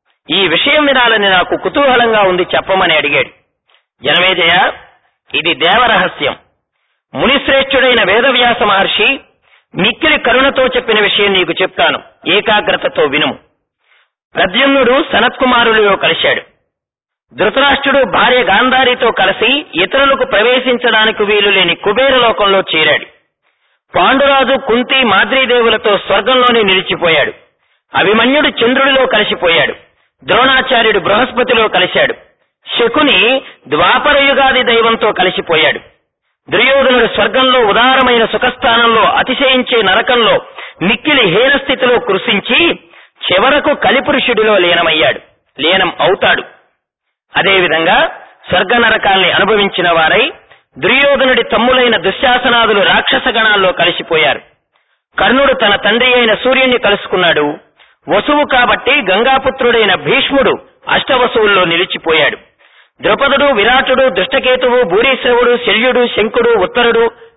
S1: ఈ విషయం వినాలని నాకు కుతూహలంగా ఉంది చెప్పమని అడిగాడు జనమేజయ ఇది దేవరహస్యం మునిశ్రేష్ఠుడైన వేదవ్యాస మహర్షి మిక్కిలి కరుణతో చెప్పిన విషయం నీకు చెప్తాను ఏకాగ్రతతో వినుము ప్రద్యుమ్నుడు సనత్కుమారుడిలో కలిశాడు ధృతరాష్ట్రుడు భార్య గాంధారితో కలిసి ఇతరులకు ప్రవేశించడానికి వీలు లేని కుబేర లోకంలో చేరాడు పాండురాజు కుంతి మాద్రీదేవులతో స్వర్గంలోనే నిలిచిపోయాడు అభిమన్యుడు చంద్రుడిలో కలిసిపోయాడు ద్రోణాచార్యుడు బృహస్పతిలో కలిశాడు శకుని ద్వాపరయుగాది దైవంతో కలిసిపోయాడు దుర్యోధనుడు స్వర్గంలో ఉదారమైన సుఖస్థానంలో అతిశయించే నరకంలో మిక్కిలి హీనస్థితిలో కృషించి చివరకు కలిపురుషుడిలో లీనమయ్యాడు లీనం అవుతాడు అదేవిధంగా స్వర్గ నరకాల్ని అనుభవించిన వారై దుర్యోధనుడి తమ్ములైన దుశ్శాసనాదులు రాక్షస గణాల్లో కలిసిపోయారు కర్ణుడు తన తండ్రి అయిన సూర్యుణ్ణి కలుసుకున్నాడు వసువు కాబట్టి గంగాపుత్రుడైన భీష్ముడు అష్టవసువుల్లో నిలిచిపోయాడు ద్రుపదుడు విరాటుడు దుష్టకేతువు భూరీశ్రవుడు శల్యుడు శంకుడు ఉత్తరుడు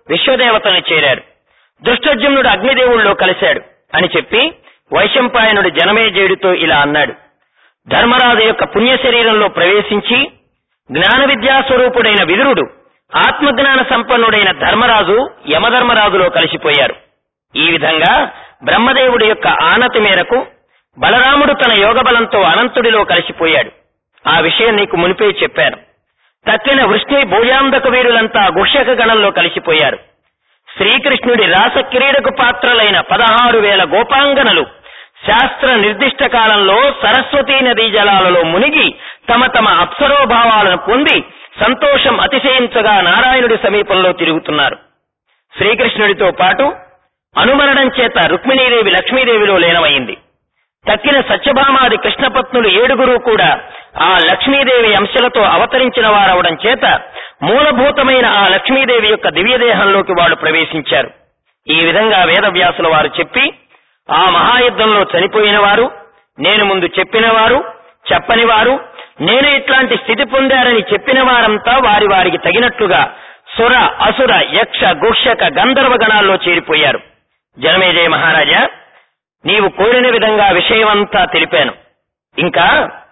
S1: విశ్వదేవతల్ని చేరారు దుష్టజుమ్నుడు అగ్నిదేవుల్లో కలిశాడు అని చెప్పి వైశంపాయనుడు జనమేజయుడితో ఇలా అన్నాడు ధర్మరాజు యొక్క పుణ్య శరీరంలో ప్రవేశించి జ్ఞాన విద్యా స్వరూపుడైన విదురుడు ఆత్మజ్ఞాన సంపన్నుడైన ధర్మరాజు యమధర్మరాజులో కలిసిపోయారు ఈ విధంగా బ్రహ్మదేవుడి యొక్క ఆనతి మేరకు బలరాముడు తన యోగ బలంతో అనంతుడిలో కలిసిపోయాడు ఆ విషయం నీకు మునిపే చెప్పాను తక్కిన వృష్ణి భోజాంధక వీరులంతా గుహ్యక గణంలో కలిసిపోయారు శ్రీకృష్ణుడి రాస క్రీడకు పాత్రలైన పదహారు వేల గోపాంగనలు శాస్త్ర నిర్దిష్ట కాలంలో సరస్వతీ నదీ జలాలలో మునిగి తమ తమ అప్సరోభావాలను పొంది సంతోషం అతిశయించగా నారాయణుడి సమీపంలో తిరుగుతున్నారు శ్రీకృష్ణుడితో పాటు అనుమరణం చేత రుక్మిణీదేవి లక్ష్మీదేవిలో లీనమైంది తక్కిన సత్యభామాది కృష్ణపత్నులు ఏడుగురు కూడా ఆ లక్ష్మీదేవి అంశలతో అవతరించిన వారవడం చేత మూలభూతమైన ఆ లక్ష్మీదేవి యొక్క దివ్యదేహంలోకి వాళ్ళు ప్రవేశించారు ఈ విధంగా వేదవ్యాసుల వారు చెప్పి ఆ మహాయుద్ధంలో చనిపోయిన వారు నేను ముందు చెప్పిన వారు చెప్పని వారు నేను ఇట్లాంటి స్థితి పొందారని చెప్పిన వారంతా వారి వారికి తగినట్లుగా సుర అసుర యక్ష గుహ్యక గంధర్వ గణాల్లో చేరిపోయారు జనమేజయ మహారాజా నీవు కోరిన విధంగా విషయమంతా తెలిపాను ఇంకా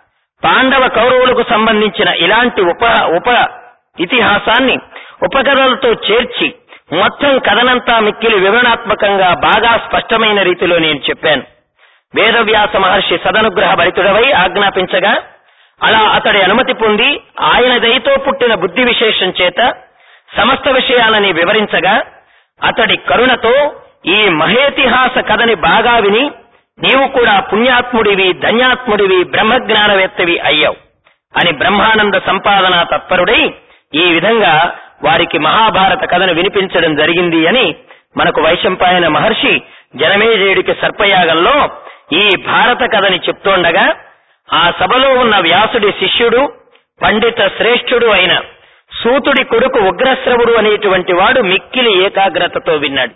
S1: పాండవ కౌరవులకు సంబంధించిన ఇలాంటి ఉప ఉప ఇతిహాసాన్ని ఉపకథలతో చేర్చి మొత్తం కథనంతా మిక్కిలి వివరణాత్మకంగా బాగా స్పష్టమైన రీతిలో నేను చెప్పాను వేదవ్యాస మహర్షి సదనుగ్రహ భరితుడవై ఆజ్ఞాపించగా అలా అతడి అనుమతి పొంది ఆయన దయతో పుట్టిన బుద్ధి విశేషం చేత సమస్త విషయాలని వివరించగా అతడి కరుణతో ఈ మహేతిహాస కథని బాగా విని నీవు కూడా పుణ్యాత్ముడివి ధన్యాత్ముడివి బ్రహ్మజ్ఞానవేత్తవి అయ్యావు అని బ్రహ్మానంద సంపాదన తత్పరుడై ఈ విధంగా వారికి మహాభారత కథను వినిపించడం జరిగింది అని మనకు వైశంపాయన మహర్షి జనమేజయుడికి సర్పయాగంలో ఈ భారత కథని చెప్తోండగా ఆ సభలో ఉన్న వ్యాసుడి శిష్యుడు పండిత శ్రేష్ఠుడు అయిన సూతుడి కొడుకు ఉగ్రశ్రవుడు అనేటువంటి వాడు మిక్కిలి ఏకాగ్రతతో విన్నాడు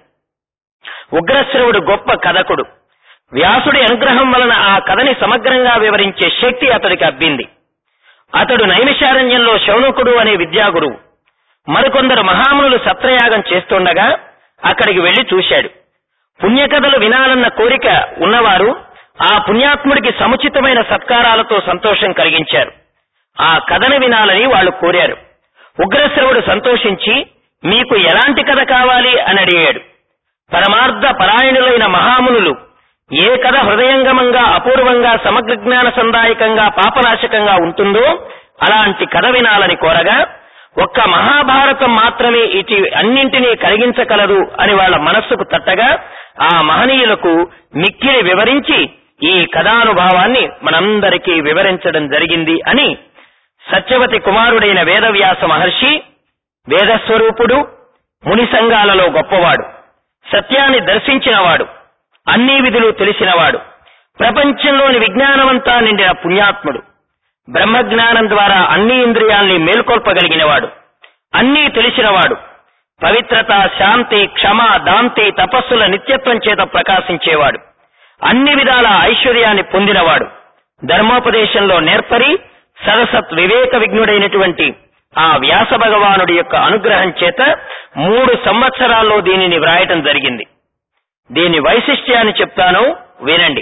S1: ఉగ్రశ్రవుడు గొప్ప కథకుడు వ్యాసుడి అనుగ్రహం వలన ఆ కథని సమగ్రంగా వివరించే శక్తి అతడికి అబ్బింది అతడు నైమిషారణ్యంలో శౌనకుడు అనే విద్యాగురువు మరికొందరు మహామునులు సత్రయాగం చేస్తుండగా అక్కడికి వెళ్లి చూశాడు పుణ్యకథలు వినాలన్న కోరిక ఉన్నవారు ఆ పుణ్యాత్ముడికి సముచితమైన సత్కారాలతో సంతోషం కలిగించారు ఆ కథను వినాలని వాళ్ళు కోరారు ఉగ్రశ్రవుడు సంతోషించి మీకు ఎలాంటి కథ కావాలి అని అడిగాడు పరమార్థ పరాయణులైన మహామునులు ఏ కథ హృదయంగమంగా అపూర్వంగా సమగ్ర జ్ఞాన సందాయకంగా పాపనాశకంగా ఉంటుందో అలాంటి కథ వినాలని కోరగా ఒక్క మహాభారతం మాత్రమే ఇటు అన్నింటినీ కలిగించగలదు అని వాళ్ళ మనస్సుకు తట్టగా ఆ మహనీయులకు మిక్కిలి వివరించి ఈ కథానుభావాన్ని మనందరికీ వివరించడం జరిగింది అని సత్యవతి కుమారుడైన వేదవ్యాస మహర్షి వేదస్వరూపుడు ముని సంఘాలలో గొప్పవాడు సత్యాన్ని దర్శించినవాడు అన్ని విధులు తెలిసినవాడు ప్రపంచంలోని విజ్ఞానమంతా నిండిన పుణ్యాత్ముడు బ్రహ్మజ్ఞానం ద్వారా అన్ని ఇంద్రియాల్ని మేల్కొల్పగలిగినవాడు అన్నీ తెలిసినవాడు పవిత్రత శాంతి క్షమ దాంతి తపస్సుల నిత్యత్వం చేత ప్రకాశించేవాడు అన్ని విధాల ఐశ్వర్యాన్ని పొందినవాడు ధర్మోపదేశంలో నేర్పరి సరసత్ వివేక విఘ్నుడైనటువంటి ఆ వ్యాస భగవానుడి యొక్క అనుగ్రహం చేత మూడు సంవత్సరాల్లో దీనిని వ్రాయటం జరిగింది దీని వైశిష్ట్యాన్ని చెప్తాను వినండి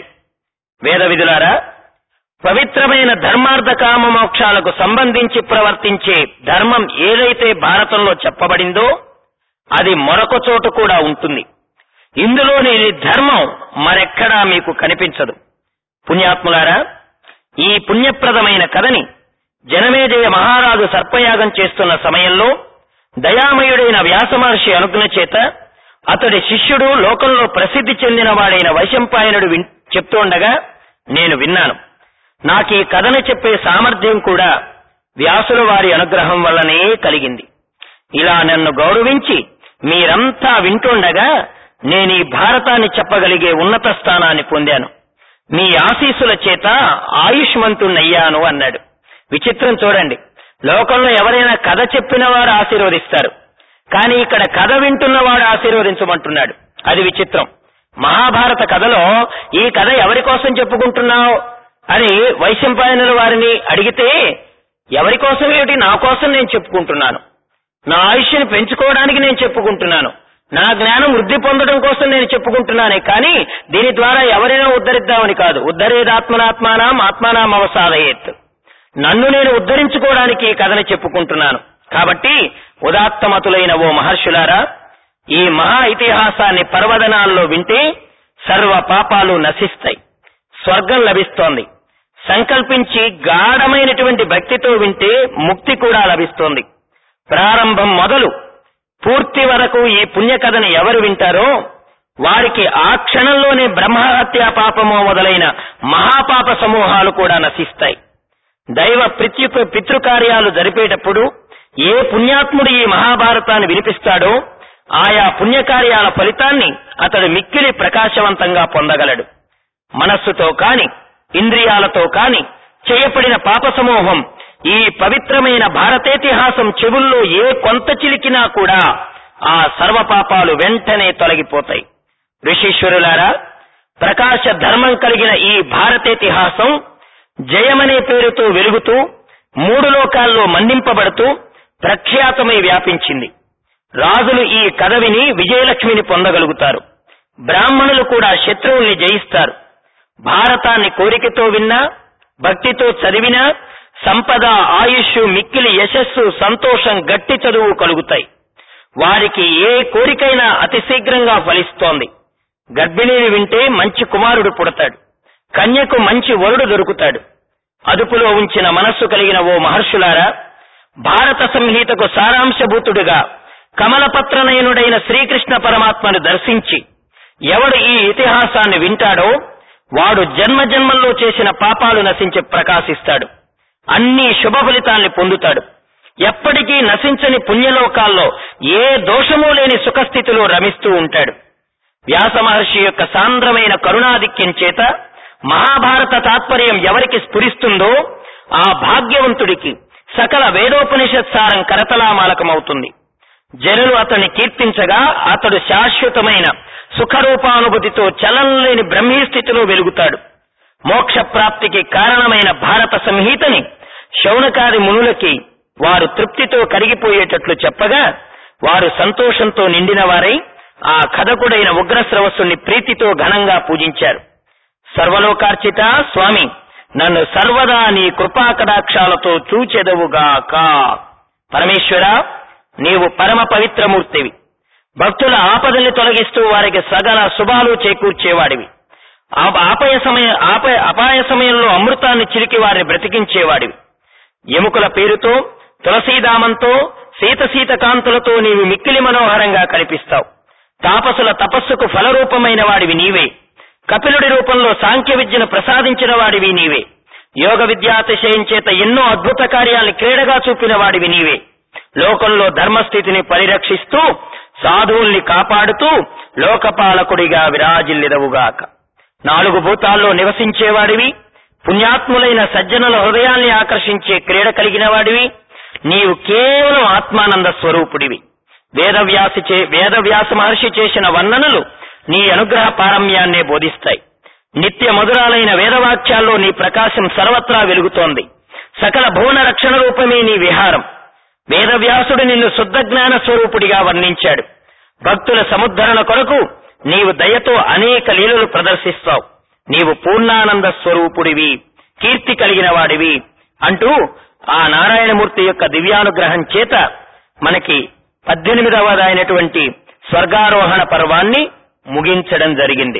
S1: వేద విధులారా పవిత్రమైన ధర్మార్థ కామ మోక్షాలకు సంబంధించి ప్రవర్తించే ధర్మం ఏదైతే భారతంలో చెప్పబడిందో అది మరొక చోట కూడా ఉంటుంది ఇందులోని ధర్మం మరెక్కడా మీకు కనిపించదు పుణ్యాత్ములారా ఈ పుణ్యప్రదమైన కథని జనమేజయ మహారాజు సర్పయాగం చేస్తున్న సమయంలో దయామయుడైన వ్యాసమహర్షి అనుజ్ఞ చేత అతడి శిష్యుడు లోకంలో ప్రసిద్ధి చెందినవాడైన వైశంపాయనుడు విన్ చెప్తోండగా నేను విన్నాను నాకు ఈ కథను చెప్పే సామర్థ్యం కూడా వ్యాసుల వారి అనుగ్రహం వల్లనే కలిగింది ఇలా నన్ను గౌరవించి మీరంతా వింటుండగా నేను ఈ భారతాన్ని చెప్పగలిగే ఉన్నత స్థానాన్ని పొందాను మీ ఆశీస్సుల చేత ఆయుష్మంతుణ్ణయ్యాను అన్నాడు విచిత్రం చూడండి లోకంలో ఎవరైనా కథ చెప్పిన వారు ఆశీర్వదిస్తారు కానీ ఇక్కడ కథ వింటున్నవాడు ఆశీర్వదించమంటున్నాడు అది విచిత్రం మహాభారత కథలో ఈ కథ ఎవరి కోసం చెప్పుకుంటున్నావు అని వైశంపాయనుల వారిని అడిగితే ఎవరి కోసం ఏమిటి నా కోసం నేను చెప్పుకుంటున్నాను నా ఆయుష్ని పెంచుకోవడానికి నేను చెప్పుకుంటున్నాను నా జ్ఞానం వృద్ధి పొందడం కోసం నేను చెప్పుకుంటున్నానే కానీ దీని ద్వారా ఎవరినో ఉద్ధరిద్దామని కాదు ఉద్ధరేదాత్మనాత్మానం ఆత్మానాం అవసాదయేత్ నన్ను నేను ఉద్ధరించుకోవడానికి ఈ కథని చెప్పుకుంటున్నాను కాబట్టి ఉదాత్తమతులైన ఓ మహర్షులారా ఈ మహా ఇతిహాసాన్ని పర్వదనాల్లో వింటే సర్వ పాపాలు నశిస్తాయి స్వర్గం లభిస్తోంది సంకల్పించి గాఢమైనటువంటి భక్తితో వింటే ముక్తి కూడా లభిస్తోంది ప్రారంభం మొదలు పూర్తి వరకు ఈ పుణ్యకథని ఎవరు వింటారో వారికి ఆ క్షణంలోనే బ్రహ్మహత్యా పాపము మొదలైన మహాపాప సమూహాలు కూడా నశిస్తాయి దైవ పితృ పితృకార్యాలు జరిపేటప్పుడు ఏ పుణ్యాత్ముడు ఈ మహాభారతాన్ని వినిపిస్తాడో ఆయా పుణ్యకార్యాల ఫలితాన్ని అతడు మిక్కిలి ప్రకాశవంతంగా పొందగలడు మనస్సుతో కాని ఇంద్రియాలతో కాని చేయబడిన పాప సమూహం ఈ పవిత్రమైన భారతేతిహాసం చెవుల్లో ఏ కొంత చిలికినా కూడా ఆ సర్వ పాపాలు వెంటనే తొలగిపోతాయి ఋషీశ్వరులారా ప్రకాశ ధర్మం కలిగిన ఈ భారతేతిహాసం జయమనే పేరుతో వెలుగుతూ మూడు లోకాల్లో మన్నింపబడుతూ ప్రఖ్యాతమై వ్యాపించింది రాజులు ఈ కథ విని విజయలక్ష్మిని పొందగలుగుతారు బ్రాహ్మణులు కూడా శత్రువుల్ని జయిస్తారు భారతాన్ని కోరికతో విన్నా భక్తితో చదివినా సంపద ఆయుష్ మిక్కిలి యశస్సు సంతోషం గట్టి చదువు కలుగుతాయి వారికి ఏ కోరికైనా అతి శీఘ్రంగా ఫలిస్తోంది గర్భిణిని వింటే మంచి కుమారుడు పుడతాడు కన్యకు మంచి వరుడు దొరుకుతాడు అదుపులో ఉంచిన మనస్సు కలిగిన ఓ మహర్షులారా భారత సంహితకు సారాంశభూతుడిగా కమలపత్రనయనుడైన శ్రీకృష్ణ పరమాత్మను దర్శించి ఎవడు ఈ ఇతిహాసాన్ని వింటాడో వాడు జన్మ జన్మల్లో చేసిన పాపాలు నశించి ప్రకాశిస్తాడు అన్ని శుభ ఫలితాల్ని పొందుతాడు ఎప్పటికీ నశించని పుణ్యలోకాల్లో ఏ దోషమూ లేని సుఖస్థితిలో రమిస్తూ ఉంటాడు వ్యాస మహర్షి యొక్క సాంద్రమైన కరుణాధిక్యం చేత మహాభారత తాత్పర్యం ఎవరికి స్ఫురిస్తుందో ఆ భాగ్యవంతుడికి సకల వేదోపనిషత్ సారం కరతలామాలకమవుతుంది జనులు అతన్ని కీర్తించగా అతడు శాశ్వతమైన సుఖరూపానుభూతితో చలనలేని బ్రహ్మీ స్థితిలో వెలుగుతాడు మోక్ష ప్రాప్తికి కారణమైన భారత సంహితని శౌనకాది మునులకి వారు తృప్తితో కరిగిపోయేటట్లు చెప్పగా వారు సంతోషంతో నిండిన వారై ఆ కథకుడైన ఉగ్రశ్రవస్సుని ప్రీతితో ఘనంగా పూజించారు సర్వలోకార్చిత స్వామి నన్ను సర్వదా నీ కృపాకటాక్షాలతో చూచెదవుగాక పరమేశ్వర నీవు పరమ పవిత్రమూర్తివి భక్తుల ఆపదల్ని తొలగిస్తూ వారికి సగల శుభాలు చేకూర్చేవాడివి ఆ- ఆపయ సమయ ఆపయ అపాయ సమయంలో అమృతాన్ని చిలికి వారిని బ్రతికించేవాడివి ఎముకల పేరుతో తులసీదామంతో సీత సీత కాంతులతో నీవు మిక్కిలి మనోహరంగా కనిపిస్తావు తాపసుల తపస్సుకు ఫలరూపమైన వాడివి నీవే కపిలుడి రూపంలో సాంఖ్య విద్యను ప్రసాదించిన వాడివి నీవే యోగ విద్యాతిశయం చేత ఎన్నో అద్భుత కార్యాల్ని క్రీడగా చూపిన వాడివి నీవే లోకంలో ధర్మస్థితిని పరిరక్షిస్తూ సాధువుల్ని కాపాడుతూ లోకపాలకుడిగా విరాజిల్లిదవుగాక నాలుగు భూతాల్లో నివసించేవాడివి పుణ్యాత్ములైన సజ్జనుల హృదయాల్ని ఆకర్షించే క్రీడ కలిగిన వాడివి నీవు కేవలం ఆత్మానంద స్వరూపుడివి వేదవ్యాసి చే వేదవ్యాస మహర్షి చేసిన వర్ణనలు నీ అనుగ్రహ పారమ్యాన్నే బోధిస్తాయి నిత్య మధురాలైన వేదవాక్యాల్లో నీ ప్రకాశం సర్వత్రా వెలుగుతోంది సకల భువన రక్షణ రూపమే నీ విహారం వేదవ్యాసుడు నిన్ను శుద్ధ జ్ఞాన స్వరూపుడిగా వర్ణించాడు భక్తుల సముద్ధరణ కొరకు నీవు దయతో అనేక లీలలు ప్రదర్శిస్తావు నీవు పూర్ణానంద స్వరూపుడివి కీర్తి కలిగిన వాడివి అంటూ ఆ నారాయణమూర్తి యొక్క దివ్యానుగ్రహం చేత మనకి పద్దెనిమిదవదైనటువంటి స్వర్గారోహణ పర్వాన్ని ముగించడం జరిగింది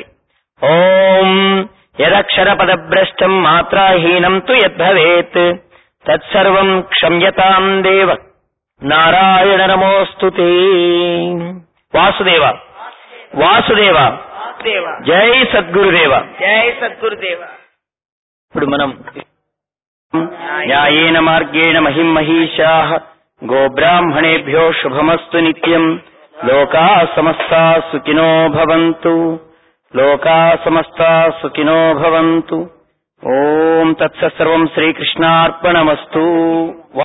S1: ఓం యదక్షర పదభ్రష్టం మాత్రాహీనం తు యద్భవేత్ తత్సర్వం క్షమ్యతాం దేవ నారాయణ నమోస్తు వాసుదేవ వాసుదేవ
S2: దేవ
S1: జై సద్గురుదేవ
S2: జై సద్గురుదేవ
S1: ఇప్పుడు మనం న్యాయేన మార్గేణ మహిం మహిషా గోబ్రాహ్మణేభ్యో శుభమస్తు నిత్యం లోకా సమస్తా సుఖినో భవంతు లోకా సమస్తా సుఖినో భవంతు ఓం తత్సర్వం శ్రీకృష్ణార్పణమస్తు